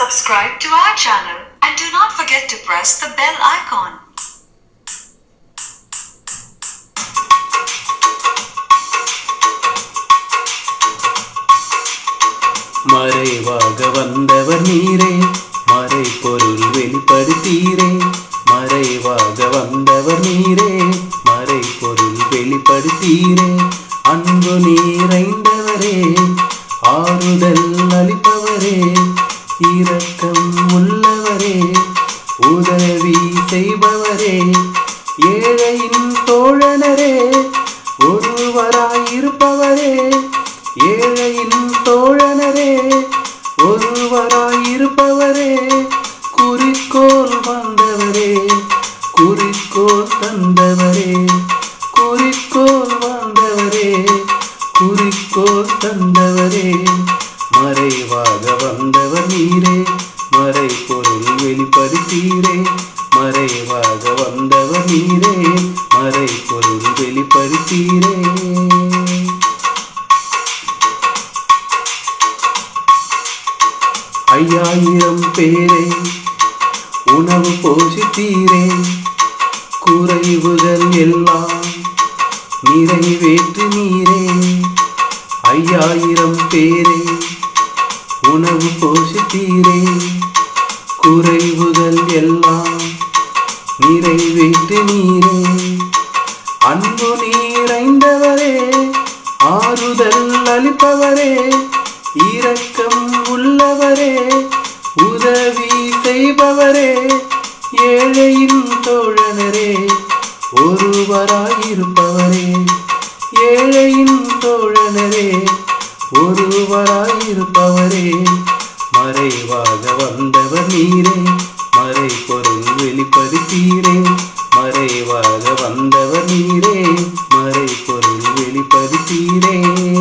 Subscribe to our channel and do not forget to press the bell icon. மறைவாக வந்தவர் நீரே மறைபொருள் வெளிப்படுத்தீரே மறைவாக வந்தவர் நீரே மறைபொருள் வெளிப்படுத்தீரே அன்பு நீரைந்தவரே ஆறுதல் அளிப்பவரே இரக்கம் உள்ளவரே உதவி செய்பவரே ஏழையின் தோழனரே ஒருவராயிருப்பவரே ஏழையின் தோழனரே ஒருவராயிருப்பவரே குறிக்கோள் வந்தவரே குறிக்கோள் தந்தவரே குறிக்கோள் வந்தவரே குறிக்கோள் தந்தவரே மறைவாக வந்தவர் நீரே மறை பொருள் வெளிப்படுத்தீரே மறைவாக வந்தவர் நீரே மறை பொருள் வெளிப்படுத்தீரே ஐயாயிரம் பேரை உணவு போஷித்தீரே குறைவுகள் எல்லாம் நிறைவேற்று நீரே ஐயாயிரம் பேரை உணவு போஷித்தீரே குறைவுகள் எல்லாம் நிறைவேற்று நீரே அன்பு நீரைந்தவரே ஆறுதல் அளிப்பவரே இரக்கம் உள்ளவரே உதவி செய்பவரே ஏழையின் தோழனரே ஒருவராயிருப்பவரே ஏழையின் தோழனரே ஒருவராயிருப்பவரே மறைவாக வந்தவர் நீரே மறை பொருள் வெளிப்படுத்தீரே மறைவாக வந்தவர் நீரே மறை பொருள் வெளிப்படுத்தீரே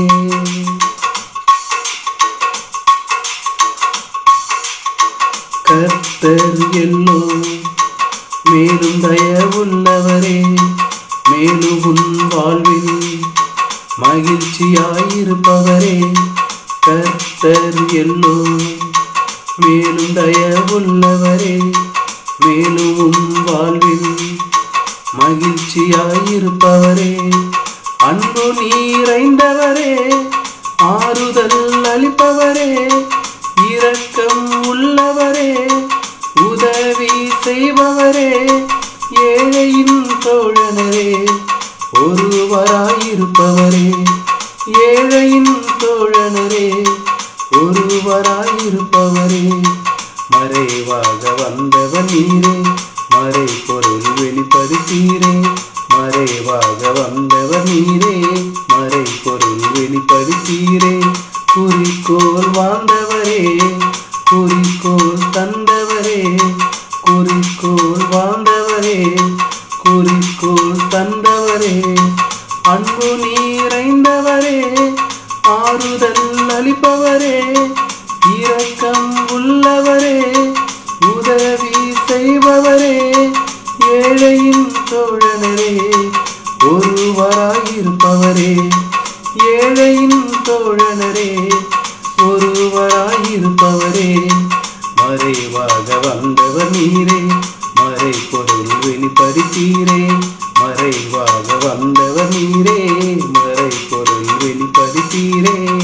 கர்த்தர் எல்லோ மேலும் தயவுள்ளவரே மேலும் உன் வாழ்வில் மகிழ்ச்சியாயிருப்பவரே கர்த்தர் எல்லோ மேலும் தயவுள்ளவரே மேலும் உன் வாழ்வில் மகிழ்ச்சியாயிருப்பவரே அன்பு நீரைந்தவரே ஆறுதல் அளிப்பவரே இரக்கம் உள்ளவரே உதவி செய்பவரே ஏழையின் தோழனரே ஒருவராயிருப்பவரே ஏழையின் தோழனரே ஒருவராயிருப்பவரே மறைவாக வந்தவர் நீரே மறை பொருள் வெளிப்படுத்தீரே மறைவாக வந்தவர் நீரே மறை பொருள் வெளிப்படுத்தீரே குறிக்கோள் வாழ்ந்தவரே குறிக்கோள் தந்தவரே குறிக்கோள் வாழ்ந்தவரே குறிக்கோள் தந்தவரே அன்பு நீரைந்தவரே ஆறுதல் அளிப்பவரே இரக்கம் உள்ளவரே உதவி செய்பவரே ஏழையின் தோழனரே ஒருவராயிருப்பவரே ஏழையின் தோழனரே ஒருவராயிருப்பவரே மறைவாக வந்தவர் நீரே மறை பொருள் வெளிப்படுத்தீரே மறைவாக வந்தவர் நீரே மறை பொருள் வெளிப்படுத்தீரே